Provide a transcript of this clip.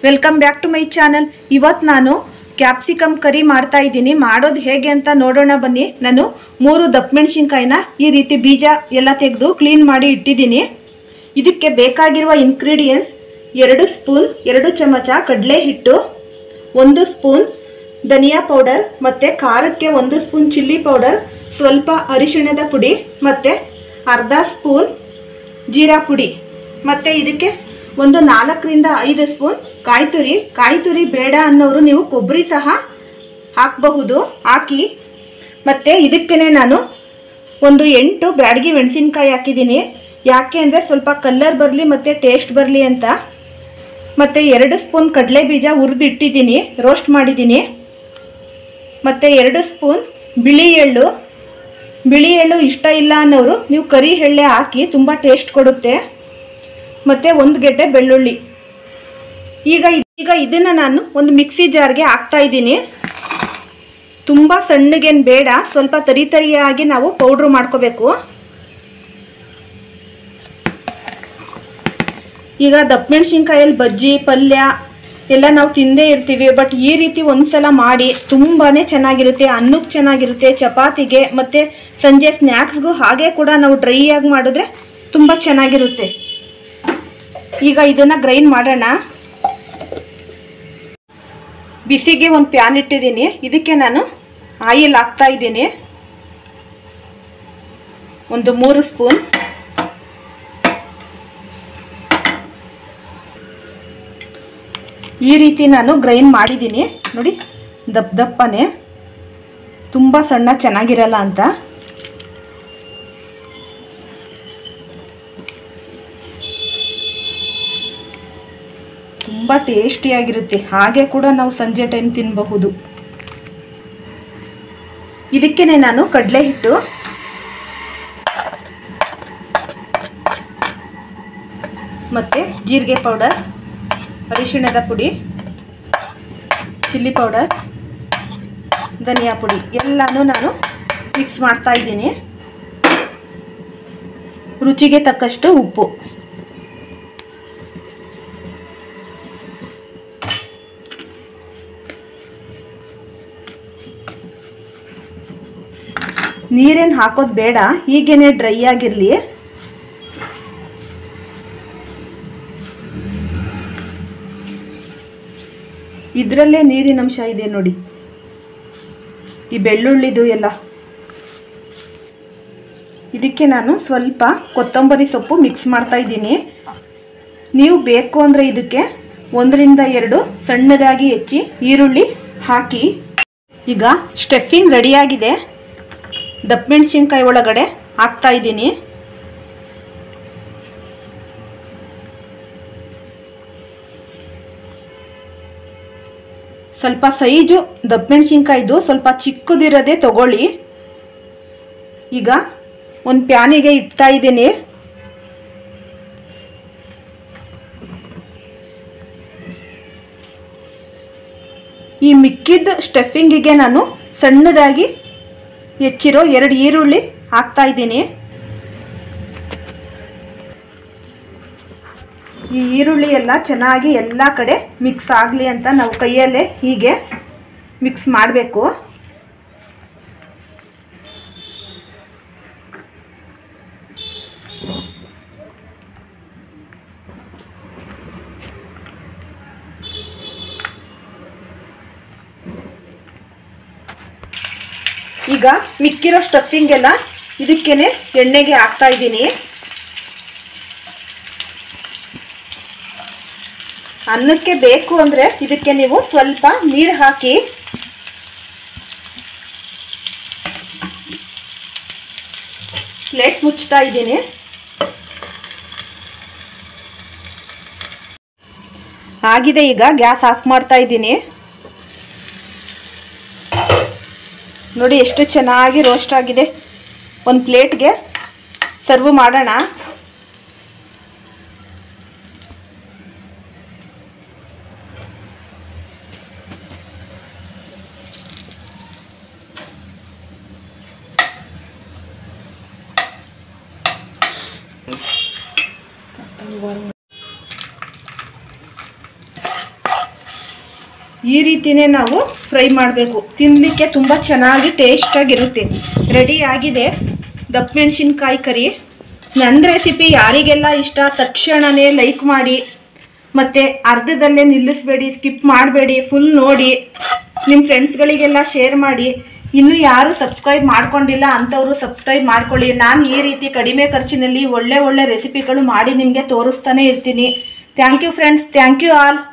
welcome back to my channel ಇವತ್ತು ನಾನು capsicum curry ಮಾಡ್ತಾ ಇದ್ದೀನಿ ಮಾಡೋದು ಹೇಗೆ ಅಂತ ನೋಡೋಣ ಬನ್ನಿ ನಾನು ಮೂರು ದಪ್ಪ ಮೆಣಸಿನ್ಕಾಯಿನ ಈ ರೀತಿ ಬೀಜ ಎಲ್ಲ ತೆಗೆದು ಕ್ಲೀನ್ ಮಾಡಿ ಇಟ್ಟಿದ್ದೀನಿ ಇದಕ್ಕೆ ಬೇಕಾಗಿರುವ ಇಂಗ್ರೀಡಿಯೆಂಟ್ಸ್ ಎರಡು ಸ್ಪೂನ್ ಎರಡು ಚಮಚ ಕಡಲೆ ಹಿಟ್ಟು ಒಂದು ಸ್ಪೂನ್ ಧನಿಯಾ ಪೌಡರ್ ಮತ್ತು ಖಾರಕ್ಕೆ ಒಂದು ಸ್ಪೂನ್ ಚಿಲ್ಲಿ ಪೌಡರ್ ಸ್ವಲ್ಪ ಅರಿಶಿಣದ ಪುಡಿ ಮತ್ತು ಅರ್ಧ ಸ್ಪೂನ್ ಜೀರಾ ಪುಡಿ ಮತ್ತು ಇದಕ್ಕೆ ಒಂದು ನಾಲ್ಕರಿಂದ ಐದು ಸ್ಪೂನ್ ಕಾಯಿ ತುರಿ ಕಾಯಿ ತುರಿ ಬೇಡ ಅನ್ನೋರು ನೀವು ಕೊಬ್ಬರಿ ಸಹ ಹಾಕಬಹುದು ಹಾಕಿ ಮತ್ತು ಇದಕ್ಕೇ ನಾನು ಒಂದು ಎಂಟು ಬ್ಯಾಡಗಿ ಮೆಣಸಿನ್ಕಾಯಿ ಹಾಕಿದ್ದೀನಿ ಯಾಕೆ ಅಂದರೆ ಸ್ವಲ್ಪ ಕಲ್ಲರ್ ಬರಲಿ ಮತ್ತು ಟೇಸ್ಟ್ ಬರಲಿ ಅಂತ ಮತ್ತು ಎರಡು ಸ್ಪೂನ್ ಕಡಲೆ ಬೀಜ ಹುರಿದಿಟ್ಟಿದ್ದೀನಿ ರೋಸ್ಟ್ ಮಾಡಿದ್ದೀನಿ ಮತ್ತು ಎರಡು ಸ್ಪೂನ್ ಬಿಳಿ ಎಳ್ಳು ಬಿಳಿ ಎಳ್ಳು ಇಷ್ಟ ಇಲ್ಲ ಅನ್ನೋರು ನೀವು ಕರಿ ಎಳ್ಳೆ ಹಾಕಿ ತುಂಬ ಟೇಸ್ಟ್ ಕೊಡುತ್ತೆ ಮತ್ತು ಒಂದು ಗೆಡ್ಡೆ ಬೆಳ್ಳುಳ್ಳಿ ಈಗ ಈಗ ಇದನ್ನು ನಾನು ಒಂದು ಮಿಕ್ಸಿ ಜಾರ್ಗೆ ಹಾಕ್ತಾ ಇದ್ದೀನಿ ತುಂಬ ಸಣ್ಣಗೇನು ಬೇಡ ಸ್ವಲ್ಪ ತರಿ ತರಿಯಾಗಿ ನಾವು ಪೌಡ್ರು ಮಾಡ್ಕೋಬೇಕು ಈಗ ದಪ್ಪ ಮೆಣಸಿನ್ಕಾಯಲ್ಲಿ ಬಜ್ಜಿ ಪಲ್ಯ ಎಲ್ಲ ನಾವು ತಿಂದೇ ಇರ್ತೀವಿ ಬಟ್ ಈ ರೀತಿ ಒಂದ್ಸಲ ಮಾಡಿ ತುಂಬಾ ಚೆನ್ನಾಗಿರುತ್ತೆ ಅನ್ನಕ್ಕೆ ಚೆನ್ನಾಗಿರುತ್ತೆ ಚಪಾತಿಗೆ ಮತ್ತು ಸಂಜೆ ಸ್ನ್ಯಾಕ್ಸ್ಗೂ ಹಾಗೆ ಕೂಡ ನಾವು ಡ್ರೈ ಆಗಿ ಮಾಡಿದ್ರೆ ತುಂಬ ಚೆನ್ನಾಗಿರುತ್ತೆ ಈಗ ಇದನ್ನು ಗ್ರೈಂಡ್ ಮಾಡೋಣ ಬಿಸಿಗೆ ಒಂದು ಪ್ಯಾನ್ ಇಟ್ಟಿದ್ದೀನಿ ಇದಕ್ಕೆ ನಾನು ಆಯಿಲ್ ಹಾಕ್ತಾ ಇದ್ದೀನಿ ಒಂದು ಮೂರು ಸ್ಪೂನ್ ಈ ರೀತಿ ನಾನು ಗ್ರೈಂಡ್ ಮಾಡಿದ್ದೀನಿ ನೋಡಿ ದಪ್ಪ ದಪ್ಪನೇ ತುಂಬ ಸಣ್ಣ ಚೆನ್ನಾಗಿರಲ್ಲ ಅಂತ ತುಂಬ ಟೇಸ್ಟಿಯಾಗಿರುತ್ತೆ ಹಾಗೆ ಕೂಡ ನಾವು ಸಂಜೆ ಟೈಮ್ ತಿನ್ನಬಹುದು ಇದಕ್ಕೇ ನಾನು ಕಡಲೆ ಹಿಟ್ಟು ಮತ್ತು ಜೀರಿಗೆ ಪೌಡರ್ ಅರಿಶಿಣದ ಪುಡಿ ಚಿಲ್ಲಿ ಪೌಡರ್ ಧನಿಯಾ ಪುಡಿ ಎಲ್ಲನೂ ನಾನು ಮಿಕ್ಸ್ ಮಾಡ್ತಾ ಇದ್ದೀನಿ ರುಚಿಗೆ ತಕ್ಕಷ್ಟು ಉಪ್ಪು ನೀರೇನು ಹಾಕೋದು ಬೇಡ ಹೀಗೇನೆ ಡ್ರೈ ಆಗಿರಲಿ ಇದರಲ್ಲೇ ನೀರಿನಂಶ ಇದೆ ನೋಡಿ ಈ ಬೆಳ್ಳುಳ್ಳಿದು ಎಲ್ಲ ಇದಕ್ಕೆ ನಾನು ಸ್ವಲ್ಪ ಕೊತ್ತಂಬರಿ ಸೊಪ್ಪು ಮಿಕ್ಸ್ ಮಾಡ್ತಾ ಇದ್ದೀನಿ ನೀವು ಬೇಕು ಅಂದರೆ ಇದಕ್ಕೆ ಒಂದರಿಂದ ಎರಡು ಸಣ್ಣದಾಗಿ ಹೆಚ್ಚಿ ಈರುಳ್ಳಿ ಹಾಕಿ ಈಗ ಸ್ಟಫಿಂಗ್ ರೆಡಿಯಾಗಿದೆ ದಪ್ಪ ಮೆಣಸಿನ್ಕಾಯಿ ಒಳಗಡೆ ಹಾಕ್ತಾ ಇದ್ದೀನಿ ಸ್ವಲ್ಪ ಸೈಜು ದಪ್ಪ ಮೆಣಸಿನ್ಕಾಯ್ದು ಸ್ವಲ್ಪ ಚಿಕ್ಕದಿರೋದೇ ತಗೊಳ್ಳಿ ಈಗ ಒಂದು ಪ್ಯಾನಿಗೆ ಇಡ್ತಾ ಇದ್ದೀನಿ ಈ ಮಿಕ್ಕಿದ ಸ್ಟಫಿಂಗಿಗೆ ನಾನು ಸಣ್ಣದಾಗಿ ಹೆಚ್ಚಿರೋ ಎರಡು ಈರುಳ್ಳಿ ಹಾಕ್ತಾ ಇದ್ದೀನಿ ಈ ಈರುಳ್ಳಿ ಎಲ್ಲ ಚೆನ್ನಾಗಿ ಎಲ್ಲ ಕಡೆ ಮಿಕ್ಸ್ ಆಗಲಿ ಅಂತ ನಾವು ಕೈಯಲ್ಲೇ ಹೀಗೆ ಮಿಕ್ಸ್ ಮಾಡಬೇಕು ಈಗ ಮಿಕ್ಕಿರೋ ಸ್ಟಫಿಂಗ್ ಎಲ್ಲ ಇದಕ್ಕೇನೆ ಎಣ್ಣೆಗೆ ಹಾಕ್ತಾ ಇದ್ದೀನಿ ಅನ್ನಕ್ಕೆ ಬೇಕು ಅಂದರೆ ಇದಕ್ಕೆ ನೀವು ಸ್ವಲ್ಪ ನೀರು ಹಾಕಿ ಪ್ಲೇಟ್ ಮುಚ್ತಾ ಇದ್ದೀನಿ ಆಗಿದೆ ಈಗ ಗ್ಯಾಸ್ ಆಫ್ ಮಾಡ್ತಾ ಇದ್ದೀನಿ ನೋಡಿ ಎಷ್ಟು ಚೆನ್ನಾಗಿ ರೋಸ್ಟ್ ಆಗಿದೆ ಒಂದು ಪ್ಲೇಟ್ಗೆ ಸರ್ವ್ ಮಾಡೋಣ ಈ ರೀತಿನೇ ನಾವು ಫ್ರೈ ಮಾಡಬೇಕು ತಿನ್ನಲಿಕ್ಕೆ ತುಂಬ ಚೆನ್ನಾಗಿ ಟೇಸ್ಟಾಗಿರುತ್ತೆ ರೆಡಿ ಆಗಿದೆ ದಪ್ಪ ಮೆಣಸಿನ್ಕಾಯಿ ಕರಿ ನನ್ನ ರೆಸಿಪಿ ಯಾರಿಗೆಲ್ಲ ಇಷ್ಟ ತಕ್ಷಣವೇ ಲೈಕ್ ಮಾಡಿ ಮತ್ತು ಅರ್ಧದಲ್ಲೇ ನಿಲ್ಲಿಸ್ಬೇಡಿ ಸ್ಕಿಪ್ ಮಾಡಬೇಡಿ ಫುಲ್ ನೋಡಿ ನಿಮ್ಮ ಫ್ರೆಂಡ್ಸ್ಗಳಿಗೆಲ್ಲ ಶೇರ್ ಮಾಡಿ ಇನ್ನೂ ಯಾರು ಸಬ್ಸ್ಕ್ರೈಬ್ ಮಾಡ್ಕೊಂಡಿಲ್ಲ ಅಂಥವರು ಸಬ್ಸ್ಕ್ರೈಬ್ ಮಾಡ್ಕೊಳ್ಳಿ ನಾನು ಈ ರೀತಿ ಕಡಿಮೆ ಖರ್ಚಿನಲ್ಲಿ ಒಳ್ಳೆ ಒಳ್ಳೆ ರೆಸಿಪಿಗಳು ಮಾಡಿ ನಿಮಗೆ ತೋರಿಸ್ತಾನೆ ಇರ್ತೀನಿ thank you friends thank you all